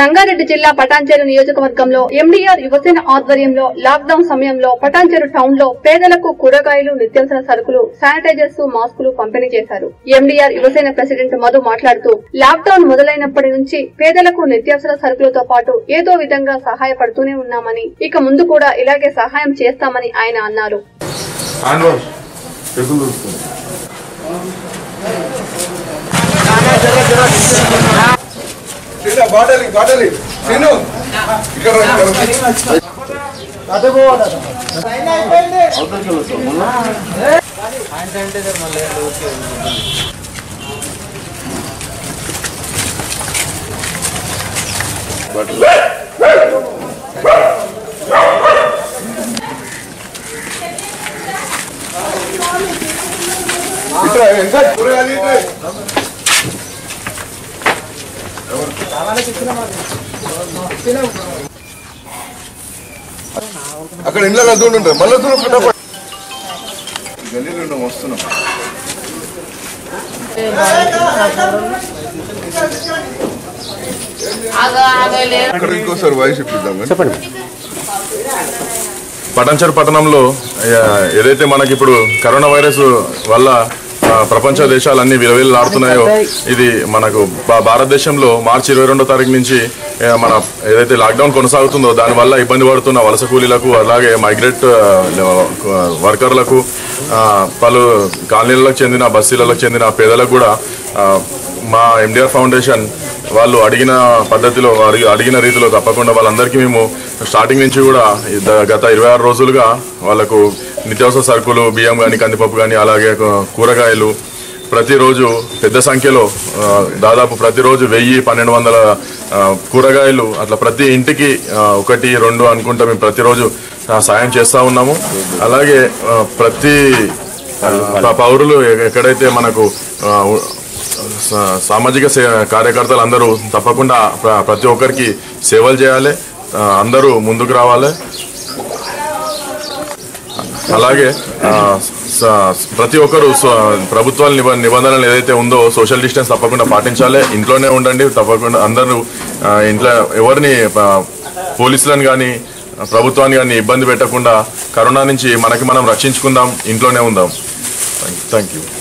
రంగారెడ్డి జిల్లా పటాన్చేరు నియోజకవర్గంలో ఎండీఆర్ యువసేన ఆధ్వర్యంలో లాక్డౌన్ సమయంలో పటాన్చేరు టౌన్ లో పేదలకు కూరగాయలు నిత్యావసర సరుకులు శానిటైజర్స్ మాస్కులు పంపిణీ చేశారు ఎండీఆర్ యువసేన ప్రెసిడెంట్ మధు మాట్లాడుతూ లాక్డౌన్ మొదలైనప్పటి నుంచి పేదలకు నిత్యావసర సరుకులతో పాటు ఏదో విధంగా సహాయపడుతూనే ఉన్నామని ఇక ముందు కూడా ఇలాగే సహాయం చేస్తామని ఆయన అన్నారు హ్యాండ్ వాష్ చేతులు దొరుకుతుంది తిన్నా బాటలి బాటలి తిను ఇక్కడ రా, ఇక్కడ రా. ఇట్రా, ఎంత కూరగాయలు ఇట్రా. అక్కడ ఇంట్లో దూడు ఉంటుంది మళ్ళీ దూరం పెట్ట గల్లీలో ఉన్నాం వస్తున్నాం అక్కడ ఇంకోసారి వాయిస్ ఇప్పిద్దాం కానీ. పటంచర్ పట్టణంలో ఆ, ఏదైతే మనకి ఇప్పుడు కరోనా వైరస్ వల్ల ఆ, ప్రపంచ దేశాలన్నీ విలవిల్లాడుతున్నాయో ఇది మనకు భా- భారతదేశంలో మార్చి ఇరవై రెండో తారీఖు నుంచి ఆ, మన ఏదైతే లాక్డౌన్ కొనసాగుతుందో దానివల్ల ఇబ్బంది పడుతున్న వలస కూలీలకు అలాగే మైగ్రేట్ ఆ, వర్కర్లకు ఆ, పలు కాలనీలకు చెందిన బస్తీలకు చెందిన పేదలకు కూడా ఆ, మా ఎండిఆర్ ఫౌండేషన్ వాళ్ళు అడిగిన పద్ధతిలో అడిగి అడిగిన రీతిలో తప్పకుండా వాళ్ళందరికీ మేము స్టార్టింగ్ నుంచి కూడా ఈ ద- గత ఇరవై ఆరు రోజులుగా వాళ్ళకు నిత్యావసర సరుకులు బియ్యం కానీ కందిపప్పు కానీ అలాగే కూ- కూరగాయలు ప్రతిరోజు పెద్ద సంఖ్యలో ఆ, దాదాపు ప్రతిరోజు వెయ్యి పన్నెండు వందల ఆ, కూరగాయలు అట్లా ప్రతి ఇంటికి ఆ, ఒకటి రెండు అనుకుంటా మేము ప్రతిరోజు ఆ, సాయం చేస్తూ ఉన్నాము అలాగే ఆ, ప్రతి ఆ, పౌరులు ఎ- ఎక్కడైతే మనకు ఆ, ఉ- సా- సామాజిక సే కార్యకర్తలు అందరూ తప్పకుండా ప్ర- ప్రతి ఒక్కరికి సేవలు చేయాలి ఆ, అందరూ ముందుకు రావాలి అలాగే ఆ, స- ప్రతి ఒక్కరు స్వ- ప్రభుత్వాల నిబ నిబంధనలు ఏదైతే ఉందో సోషల్ డిస్టెన్స్ తప్పకుండా పాటించాలి ఇంట్లోనే ఉండండి తప్పకుండా అందరూ ఆ, ఇంట్లో ఎవరిని ఆ, పోలీసులను కానీ ప్రభుత్వాన్ని కానీ ఇబ్బంది పెట్టకుండా కరోనా నుంచి మనకి మనం రక్షించుకుందాం ఇంట్లోనే ఉందాం థ్యాంక్ యూ